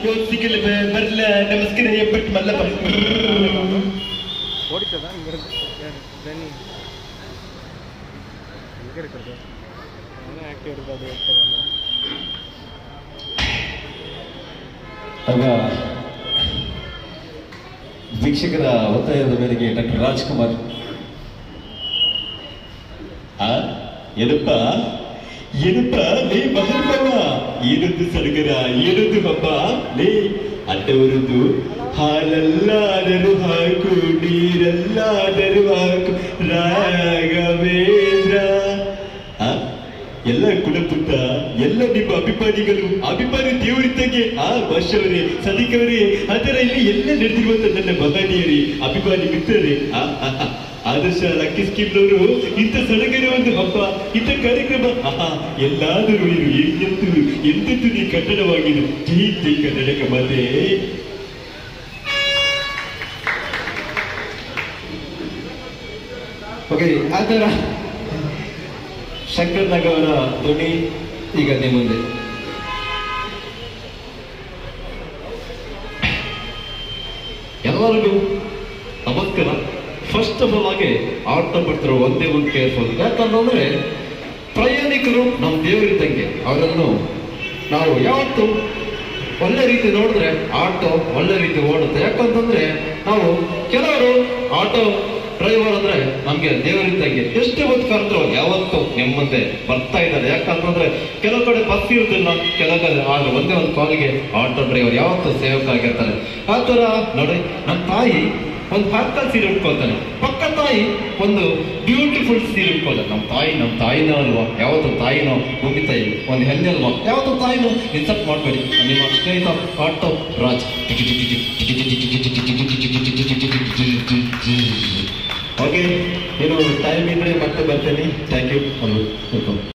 ಯೋಸಿಕಲ್ ಬರ್ಲ ನಮಸ್ಕಾರ ಎಪ್ಪಟ್ಟು ಮಲ್ಲಪ್ಪ ஓடிட்டதா இங்கேருந்து தென் எங்கே இருக்கிறது ஆனால் ஆக்டிவ் இருக்காது எடுத்ததாங்க ಆಗ ವೀಕ್ಷಕರ ಒತ್ತಾಯದ ಮೇರೆಗೆ ಡಾಕ್ಟರ್ ರಾಜ್ಕುಮಾರ್ ಆ ಏನಪ್ಪ ಏನಪ್ಪ ಲೇ ಮಹಲ್ಬವ ಏನೊಂದು ಸಡಗರ ಏನೊಂದು ಹಬ್ಬ ಲೇ ಅಡ್ಡವರದ್ದು ಹಾಲಲ್ಲಾದರೂ ಹಾಕು ನೀರಲ್ಲಾದರೂ ಹಾಕು ರಾಘವೇಂದ್ರ ಆ ಎಲ್ಲ ಕುಲಪುತ್ತ ಎಲ್ಲ ನಿಮ್ಮ ಅಭಿಮಾನಿಗಳು ಅಭಿಮಾನಿ ದೇವರಿದ್ದಂಗೆ ಆ ವರ್ಷವರೇ ಸದಿಕವರೇ ಅದರ ಇಲ್ಲಿ ಎಲ್ಲ ನಡೆದಿರುವಂತ ನನ್ನ ಮಹನೀಯರೇ ಅಭಿಮಾನಿ ಮಿತ್ರರೇ ಆ, ಆ, ಆ, ಆದರ್ಶ ಲಕ್ಕಿ ಸ್ಕೀಮ್ನವರು ಇಂಥ ಸಡಗರ ಒಂದು ಹಬ್ಬ ಇಂಥ ಕಾರ್ಯಕ್ರಮ ಆಹಾ ಎಲ್ಲಾದರೂ ಇರು ಎಂದೆಂದು ಎಂದೆಂದು ನೀ ಕನ್ನಡವಾಗಿರು ಜೈ ಜೈ ಕನ್ನಡ ಮಾತೆ ಓಕೆ ಆ ಥರ ಶಂಕರ್ ನಾಗ್ ಅವರ ಧ್ವನಿ ಈಗ ನಿಮ್ಮ ಮುಂದೆ ಎಲ್ಲರಿಗೂ ನಮಸ್ಕಾರ ಫಸ್ಟ್ ಆಫ್ ಆಲ್ ಆಗಿ ಆಟ ಪಡ್ತಿರೋ ಒಂದೇ ಒಂದು ಕೇರ್ಫುಲ್ ಯಾಕಂತಂದ್ರೆ ಪ್ರಯಾಣಿಕರು ನಮ್ಮ ದೇವರಿದ್ದಂಗೆ ಅವರನ್ನು ನಾವು ಯಾವತ್ತು ಒಳ್ಳೆ ರೀತಿ ನೋಡಿದ್ರೆ ಆಟೋ ಒಳ್ಳೆ ರೀತಿ ಓಡುತ್ತೆ ಯಾಕಂತಂದ್ರೆ ನಾವು ಕೆಲವರು ಆಟೋ ಡ್ರೈವರ್ ಅಂದ್ರೆ ನಮ್ಗೆ ದೇವರಿದ್ದಂಗೆ ಎಷ್ಟು ಹೊತ್ತು ಕರೆದ್ರು ಯಾವತ್ತು ನಿಮ್ಮ ಮುಂದೆ ಬರ್ತಾ ಇದ್ದಾರೆ ಯಾಕಂತಂದ್ರೆ ಕೆಲವು ಕಡೆ ಬಸ್ ಇರುದಿಲ್ಲ ಕೆಲವು ಕಡೆ ಆದ್ರೆ ಒಂದೇ ಒಂದು ಕಾಲಿಗೆ ಆಟೋ ಡ್ರೈವರ್ ಯಾವತ್ತು ಸೇವಕ ಆಗಿರ್ತಾರೆ ಆ ತರ ನೋಡಿ ನಮ್ಮ ತಾಯಿ ಒಂದು ಹರ್ಕಲ್ ಸೀರೆ ಉಟ್ಕೊಳ್ತಾನೆ ಪಕ್ಕ ತಾಯಿ ಒಂದು ಬ್ಯೂಟಿಫುಲ್ ಸೀರೆ ಉಟ್ಕೊಳ್ತಾನೆ ನಮ್ಮ ತಾಯಿ ನಮ್ಮ ತಾಯಿನೋ ಅಲ್ವಾ ಯಾವತ್ತು ತಾಯಿನೋ ಭೂಮಿ ತಾಯಿ ಒಂದು ಹೆಣ್ಣೆ ಅಲ್ವಾ ಯಾವತ್ತು ತಾಯಿನೋ ಇನ್ಸಲ್ಟ್ ಮಾಡಬೇಡಿ ನಿಮ್ಮ ಸ್ನೇಹಿತ ಆಟೋ ರಾಜ್ ಓಕೆ ಏನು ಟೈಮ್ ಇದ್ರೆ ಮತ್ತೆ ಬರ್ತೇನೆ ಥ್ಯಾಂಕ್ ಯು ವೆಲ್ಕಮ್